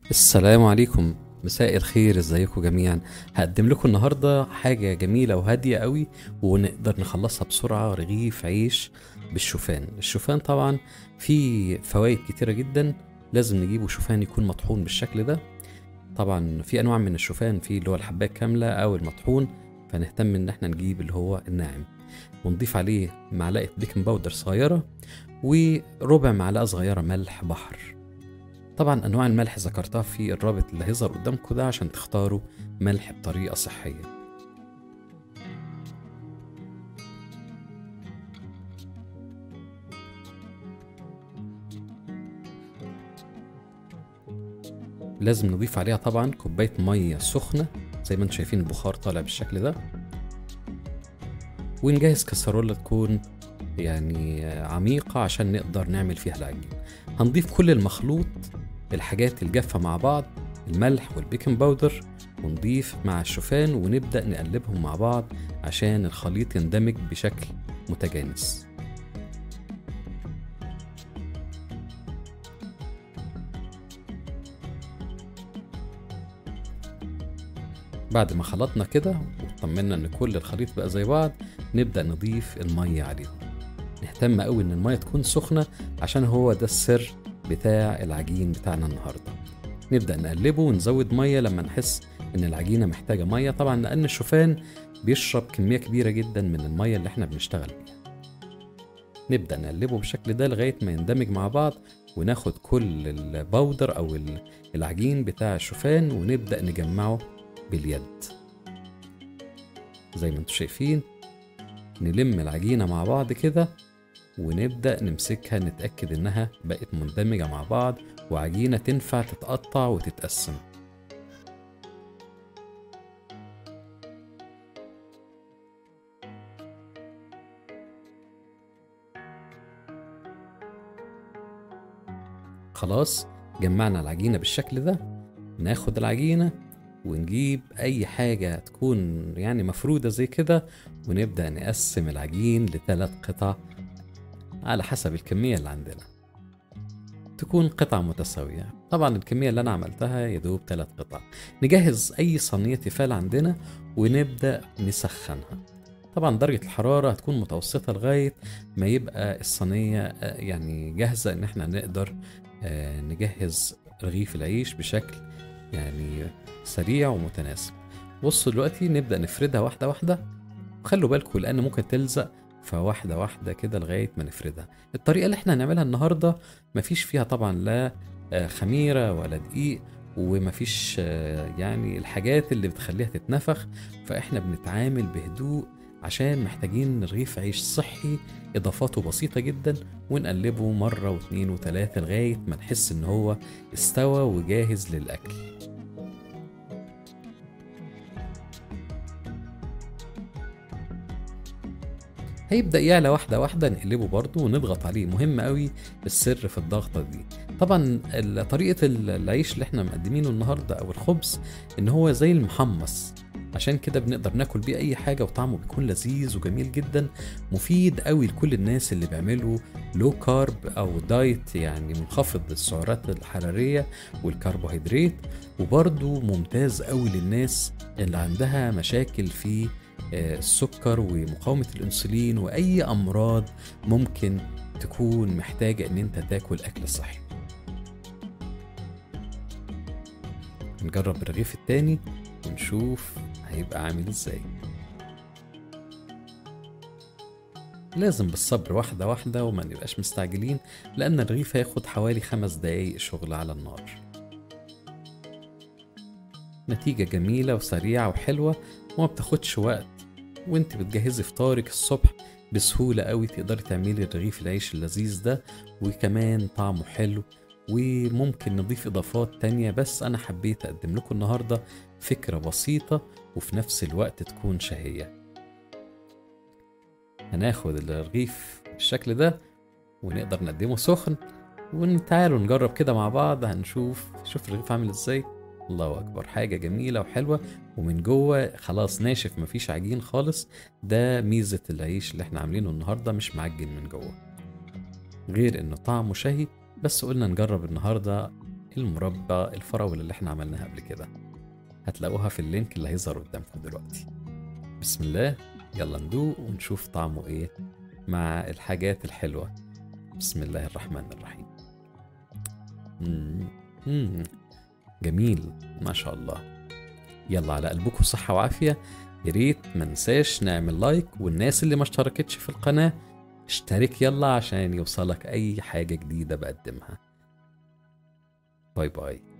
السلام عليكم مساء الخير ازيكم جميعا هقدم لكم النهارده حاجه جميله وهاديه قوي ونقدر نخلصها بسرعه رغيف عيش بالشوفان الشوفان طبعا فيه فوائد كتيره جدا لازم نجيبه شوفان يكون مطحون بالشكل ده طبعا في انواع من الشوفان في اللي هو الحبايه الكامله او المطحون فنهتم ان احنا نجيب اللي هو الناعم ونضيف عليه معلقه بيكنج باودر صغيره وربع معلقه صغيره ملح بحر طبعا انواع الملح ذكرتها في الرابط اللي هيظهر قدامكم ده عشان تختاروا ملح بطريقه صحيه لازم نضيف عليها طبعا كوبايه ميه سخنه زي ما انتم شايفين البخار طالع بالشكل ده ونجهز كسرولة تكون يعني عميقة عشان نقدر نعمل فيها العجين هنضيف كل المخلوط الحاجات الجافة مع بعض الملح والبيكنج باودر ونضيف مع الشوفان ونبدأ نقلبهم مع بعض عشان الخليط يندمج بشكل متجانس بعد ما خلطنا كده وطمنا ان كل الخليط بقى زي بعض نبدأ نضيف المية عليهم نهتم قوي ان المية تكون سخنة عشان هو ده السر بتاع العجين بتاعنا النهارده نبدا نقلبه ونزود ميه لما نحس ان العجينه محتاجه ميه طبعا لان الشوفان بيشرب كميه كبيره جدا من الميه اللي احنا بنشتغل بيها نبدا نقلبه بالشكل ده لغايه ما يندمج مع بعض وناخد كل الباودر او العجين بتاع الشوفان ونبدا نجمعه باليد زي ما انتم شايفين نلم العجينه مع بعض كده ونبدأ نمسكها نتأكد إنها بقت مندمجة مع بعض وعجينة تنفع تتقطع وتتقسم خلاص جمعنا العجينة بالشكل ده ناخد العجينة ونجيب أي حاجة تكون يعني مفرودة زي كده ونبدأ نقسم العجين لثلاث قطع على حسب الكمية اللي عندنا تكون قطع متساوية طبعا الكمية اللي أنا عملتها يدوب ثلاث قطع نجهز أي صينية تيفال عندنا ونبدأ نسخنها طبعا درجة الحرارة هتكون متوسطة لغاية ما يبقى الصينية يعني جاهزة إن احنا نقدر نجهز رغيف العيش بشكل يعني سريع ومتناسب بصوا دلوقتي نبدأ نفردها واحدة واحدة وخلوا بالكم لأن ممكن تلزق فواحدة واحدة كده لغاية ما نفردها الطريقة اللي احنا هنعملها النهاردة مفيش فيها طبعا لا خميرة ولا دقيق ومفيش يعني الحاجات اللي بتخليها تتنفخ فاحنا بنتعامل بهدوء عشان محتاجين رغيف عيش صحي اضافاته بسيطة جدا ونقلبه مرة واتنين وتلاتة لغاية ما نحس ان هو استوى وجاهز للأكل هيبدأ يعلى واحدة واحدة نقلبه برضه ونضغط عليه مهم قوي السر في الضغطة دي طبعا طريقة العيش اللي احنا مقدمينه النهاردة أو الخبز إن هو زي المحمص عشان كده بنقدر ناكل بيه أي حاجة وطعمه بيكون لذيذ وجميل جدا مفيد قوي لكل الناس اللي بيعملوا لو كارب أو دايت يعني منخفض السعرات الحرارية والكربوهيدرات وبرضه ممتاز قوي للناس اللي عندها مشاكل في السكر ومقاومة الأنسولين وأي أمراض ممكن تكون محتاجة إن أنت تاكل أكل صحي نجرب الرغيف التاني ونشوف هيبقى عامل ازاي لازم بالصبر واحدة واحدة وما نبقاش مستعجلين لأن الرغيف هياخد حوالي خمس دقايق شغل على النار نتيجة جميلة وسريعة وحلوة وما بتاخدش وقت وانت بتجهزي فطارك الصبح بسهولة قوي تقدري تعملي رغيف العيش اللذيذ ده وكمان طعمه حلو وممكن نضيف إضافات تانية بس أنا حبيت أقدم لكم النهاردة فكرة بسيطة وفي نفس الوقت تكون شهية هناخد الرغيف بالشكل ده ونقدر نقدمه سخن وتعالوا نجرب كده مع بعض هنشوف شوف الرغيف عامل ازاي الله اكبر حاجه جميله وحلوه ومن جوه خلاص ناشف مفيش عجين خالص ده ميزه العيش اللي احنا عاملينه النهارده مش معجن من جوه غير انه طعمه شهي بس قلنا نجرب النهارده المربى الفراولة اللي احنا عملناها قبل كده هتلاقوها في اللينك اللي هيظهر قدامكم دلوقتي بسم الله يلا ندوق ونشوف طعمه ايه مع الحاجات الحلوة بسم الله الرحمن الرحيم مم. مم. جميل ما شاء الله يلا على قلبكم صحة وعافية يا ريت ما ننساش نعمل لايك والناس اللي ما اشتركتش في القناة اشترك يلا عشان يوصلك أي حاجة جديدة بقدمها باي باي